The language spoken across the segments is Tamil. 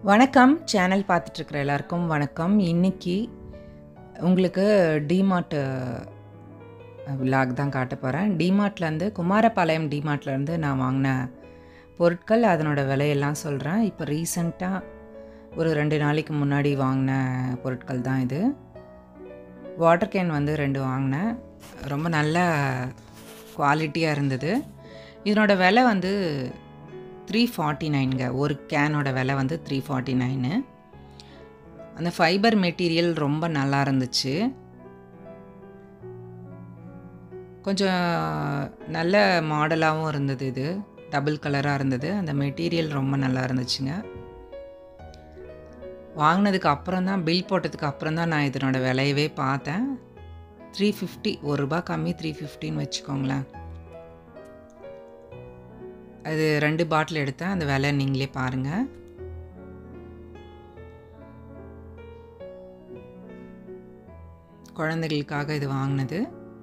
வணக்கம் சேனல் பார்த்துட்ருக்குற எல்லாருக்கும் வணக்கம் இன்னைக்கு உங்களுக்கு டிமார்ட் விலாக் தான் காட்ட போகிறேன் டிமார்ட்லேருந்து குமாரபாளையம் டிமார்ட்லேருந்து நான் வாங்கின பொருட்கள் அதனோட விலையெல்லாம் சொல்கிறேன் இப்போ ரீசண்டாக ஒரு ரெண்டு நாளைக்கு முன்னாடி வாங்கின பொருட்கள் தான் இது வாட்டர் கேன் வந்து ரெண்டு வாங்கினேன் ரொம்ப நல்ல குவாலிட்டியாக இருந்தது இதனோட விலை வந்து த்ரீ ஃபார்ட்டி நைனுங்க ஒரு கேனோட விலை வந்து த்ரீ ஃபார்ட்டி நைனு அந்த ஃபைபர் மெட்டீரியல் ரொம்ப நல்லா இருந்துச்சு கொஞ்சம் நல்ல மாடலாகவும் இருந்தது இது டபுள் கலராக இருந்தது அந்த மெட்டீரியல் ரொம்ப நல்லா இருந்துச்சுங்க வாங்கினதுக்கு அப்புறம் தான் பில் போட்டதுக்கு அப்புறம் தான் நான் இதனோட விலையவே பார்த்தேன் த்ரீ ஃபிஃப்டி ஒரு ரூபா கம்மி த்ரீ ஃபிஃப்டின்னு வச்சுக்கோங்களேன் அது ரெண்டு பாட்டில் எடுத்தேன் அந்த விலை நீங்களே பாருங்கள் குழந்தைகளுக்காக இது வாங்கினது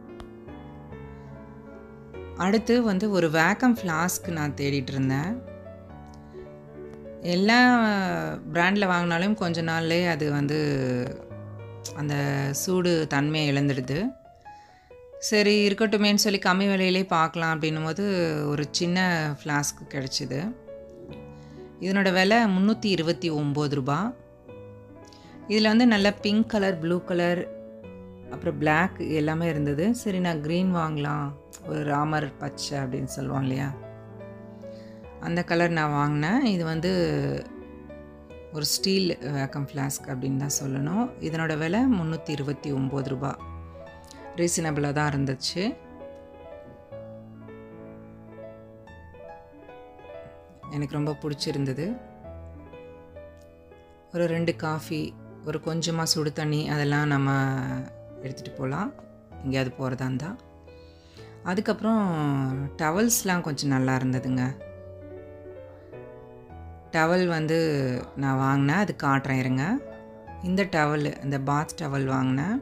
அடுத்து வந்து ஒரு வேக்கம் ஃப்ளாஸ்க் நான் தேடிட்டு இருந்தேன் எல்லா பிராண்டில் வாங்கினாலும் கொஞ்ச நாள்லேயே அது வந்து அந்த சூடு தன்மையை இழந்துடுது சரி இருக்கட்டுமேன்னு சொல்லி கம்மி விலையிலே பார்க்கலாம் அப்படின்னும் போது ஒரு சின்ன ஃப்ளாஸ்க் கிடச்சிது இதனோட விலை முந்நூற்றி இருபத்தி ஒம்பது ரூபா இதில் வந்து நல்ல பிங்க் கலர் ப்ளூ கலர் அப்புறம் பிளாக் எல்லாமே இருந்தது சரி நான் க்ரீன் வாங்கலாம் ஒரு ராமர் பச்சை அப்படின்னு சொல்லுவோம் இல்லையா அந்த கலர் நான் வாங்கினேன் இது வந்து ஒரு ஸ்டீல் வேக்கம் ஃப்ளாஸ்க் அப்படின்னு தான் சொல்லணும் இதனோட விலை முந்நூற்றி இருபத்தி ஒம்பது ரூபா ரீசனபிளாக தான் இருந்துச்சு எனக்கு ரொம்ப பிடிச்சிருந்தது ஒரு ரெண்டு காஃபி ஒரு கொஞ்சமாக சுடு தண்ணி அதெல்லாம் நம்ம எடுத்துகிட்டு போகலாம் எங்கேயாவது போகிறதா இருந்தால் அதுக்கப்புறம் டவல்ஸ்லாம் கொஞ்சம் நல்லா இருந்ததுங்க டவல் வந்து நான் வாங்கினேன் அது காட்டுறேன் இருங்க இந்த டவல் இந்த பாத் டவல் வாங்கினேன்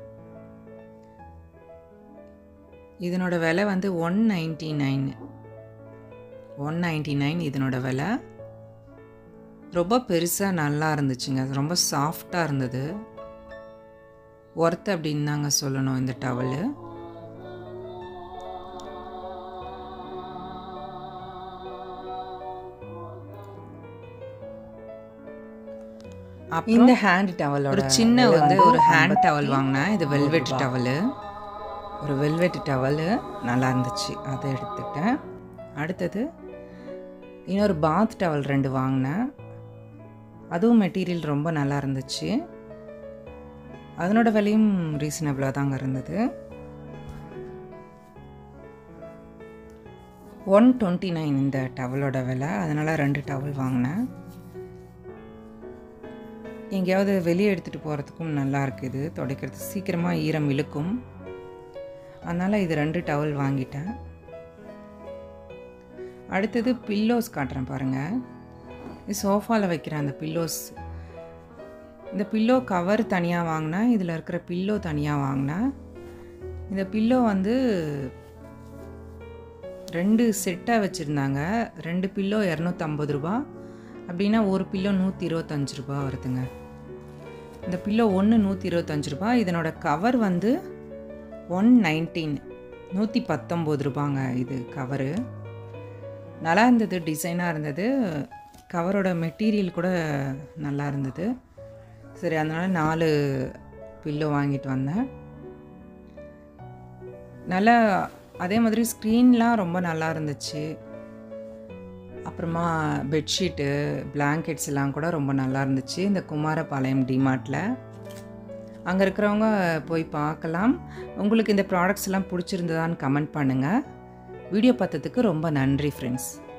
இதனோட விலை வந்து one ninety nine one ninety nine இதனோட விலை ரொம்ப பெருசாக நல்லா இருந்துச்சுங்க ரொம்ப சாஃப்டாக இருந்தது ஒர்த் அப்படின்னு தாங்க சொல்லணும் இந்த டவலு இந்த ஹேண்ட் டவலோட ஒரு சின்ன வந்து ஒரு ஹேண்ட் டவல் வாங்கினேன் இது வெல்வெட் டவலு ஒரு வெல்வெட் டவலு நல்லா இருந்துச்சு அதை எடுத்துக்கிட்டேன் அடுத்தது இன்னொரு பாத் டவல் ரெண்டு வாங்கினேன் அதுவும் மெட்டீரியல் ரொம்ப நல்லா இருந்துச்சு அதனோட விலையும் ரீசனபிளாக தாங்க இருந்தது ஒன் டுவெண்ட்டி நைன் இந்த டவலோட விலை அதனால் ரெண்டு டவல் வாங்கினேன் எங்கேயாவது வெளியே எடுத்துகிட்டு போகிறதுக்கும் நல்லா இருக்குது துடைக்கிறது சீக்கிரமாக ஈரம் இழுக்கும் அதனால் இது ரெண்டு டவல் வாங்கிட்டேன் அடுத்தது பில்லோஸ் காட்டுறேன் பாருங்கள் இது சோஃபாவில் வைக்கிற அந்த பில்லோஸ் இந்த பில்லோ கவர் தனியாக வாங்கினேன் இதில் இருக்கிற பில்லோ தனியாக வாங்கினேன் இந்த பில்லோ வந்து ரெண்டு செட்டாக வச்சுருந்தாங்க ரெண்டு பில்லோ இரநூத்தம்பது ரூபா அப்படின்னா ஒரு பில்லோ நூற்றி இருபத்தஞ்சி ரூபா வருதுங்க இந்த பில்லோ ஒன்று நூற்றி இருபத்தஞ்சி ரூபா இதனோட கவர் வந்து ஒன் நைன்டீன் நூற்றி பத்தொம்போது ரூபாங்க இது கவரு நல்லா இருந்தது டிசைனாக இருந்தது கவரோட மெட்டீரியல் கூட நல்லா இருந்தது சரி அதனால் நாலு பில்லோ வாங்கிட்டு வந்தேன் நல்லா அதே மாதிரி ஸ்க்ரீன்லாம் ரொம்ப நல்லா இருந்துச்சு அப்புறமா பெட்ஷீட்டு பிளாங்கெட்ஸ் எல்லாம் கூட ரொம்ப நல்லா இருந்துச்சு இந்த குமாரபாளையம் டிமார்ட்டில் அங்கே இருக்கிறவங்க போய் பார்க்கலாம் உங்களுக்கு இந்த ப்ராடக்ட்ஸ் எல்லாம் பிடிச்சிருந்ததான்னு கமெண்ட் பண்ணுங்கள் வீடியோ பார்த்ததுக்கு ரொம்ப நன்றி ஃப்ரெண்ட்ஸ்